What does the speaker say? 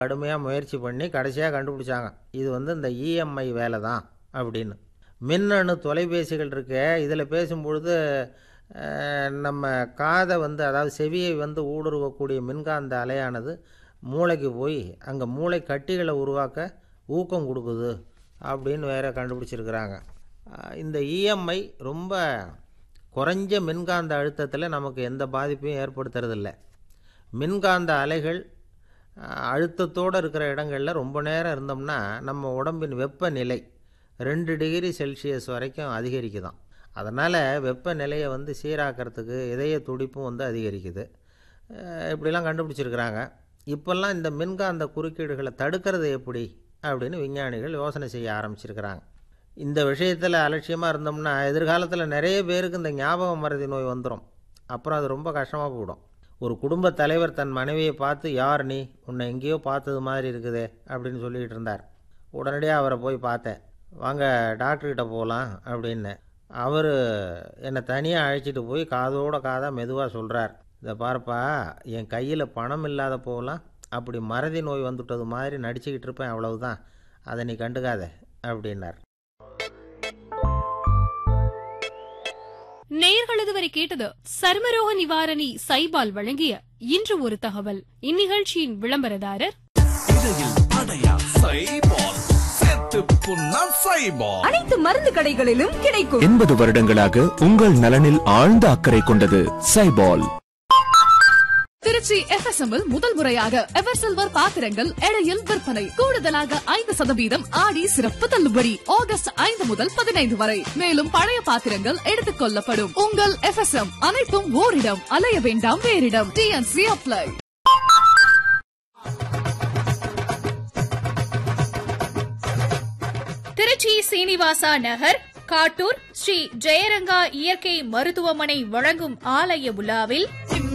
கடுமையாக முயற்சி பண்ணி கடைசியாக கண்டுபிடிச்சாங்க இது வந்து இந்த இஎம்ஐ வேலை தான் அப்படின்னு மின்னணு தொலைபேசிகள் இருக்கே இதில் பேசும்பொழுது அஹ், நம்ம காதை வந்து அதாவது செவியை வந்து ஊடுருவக்கூடிய மின்காந்த அலையானது மூளைக்கு போய் அங்கே மூளை கட்டிகளை உருவாக்க ஊக்கம் கொடுக்குது அப்படின்னு வேற கண்டுபிடிச்சிருக்கிறாங்க அஹ், இந்த இஎம்ஐ ரொம்ப குறைஞ்ச மின்காந்த அழுத்தத்தில் நமக்கு எந்த பாதிப்பையும் ஏற்படுத்துறதில்ல மின்காந்த அலைகள் அஹ், அழுத்தத்தோடு இருக்கிற இடங்களில் ரொம்ப நேரம் இருந்தோம்னா நம்ம உடம்பின் வெப்பநிலை ரெண்டு டிகிரி செல்சியஸ் வரைக்கும் அதிகரிக்குதாம் அதனால் வெப்பநிலையை வந்து சீராக்கிறதுக்கு இதய துடிப்பும் வந்து அதிகரிக்குது அஹ், இப்படிலாம் கண்டுபிடிச்சிருக்கிறாங்க இப்போல்லாம் இந்த மின்காந்த குறுக்கீடுகளை தடுக்கிறது எப்படி அப்படின்னு விஞ்ஞானிகள் யோசனை செய்ய ஆரம்பிச்சிருக்கிறாங்க இந்த விஷயத்தில் அலட்சியமாக இருந்தோம்னா எதிர்காலத்தில் நிறைய பேருக்கு இந்த ஞாபக மறதி நோய் வந்துடும் அப்புறம் அது ரொம்ப கஷ்டமாக போயிடும் ஒரு குடும்பத் தலைவர் தன் மனைவியை பார்த்து யார் நீ உன்னை எங்கேயோ பார்த்தது மாதிரி இருக்குதே அப்படின்னு சொல்லிக்கிட்டு இருந்தார் உடனடியாக அவரை போய் பார்த்தேன் வாங்க டாக்டர்கிட்ட போகலாம் அப்படின்னு அவர் என்னை தனியாக அழைச்சிட்டு போய் காதோட காதாக மெதுவாக சொல்கிறார் இதை பாருப்பா என் கையில் பணம் இல்லாத போகலாம் அப்படி மறதி நோய் வந்துவிட்டது மாதிரி நடிச்சுக்கிட்டு இருப்பேன் அவ்வளவுதான் அதை நீ கண்டுக்காத அப்படின்னார் நேயர்கள் இதுவரை கேட்டது சர்மரோக நிவாரணி சைபால் வழங்கிய இன்று ஒரு தகவல் இந்நிகழ்ச்சியின் விளம்பரதாரர் இடையில் அடையா சைபால் செத்து புண்ணா சைபால் அனைத்து மருந்து கடைகளிலும் கிடைக்கும் எண்பது வருடங்களாக உங்கள் நலனில் ஆழ்ந்த அக்கறை கொண்டது சைபால் திருச்சி எஃப்எஸ்எம் இல் முதல் முறையாக எவர் சில்வர் பாத்திரங்கள் எடையில் விற்பனை கூடுதலாக ஐந்து சதவீதம் ஆடி சிறப்பு தள்ளுபடி ஆகஸ்ட் ஐந்து முதல் பதினைந்து வரை மேலும் பழைய பாத்திரங்கள் எடுத்துக் கொள்ளப்படும் உங்கள் எஃப்எஸ்எம் அனைத்தும் ஓரிடம் அலைய வேண்டாம் வேறிடம் டிஎன்சி அப்ளை திருச்சி சீனிவாசா நகர் காட்டூர் ஸ்ரீ ஜெயரங்கா இயற்கை மருத்துவமனை வழங்கும் ஆலய விழாவில்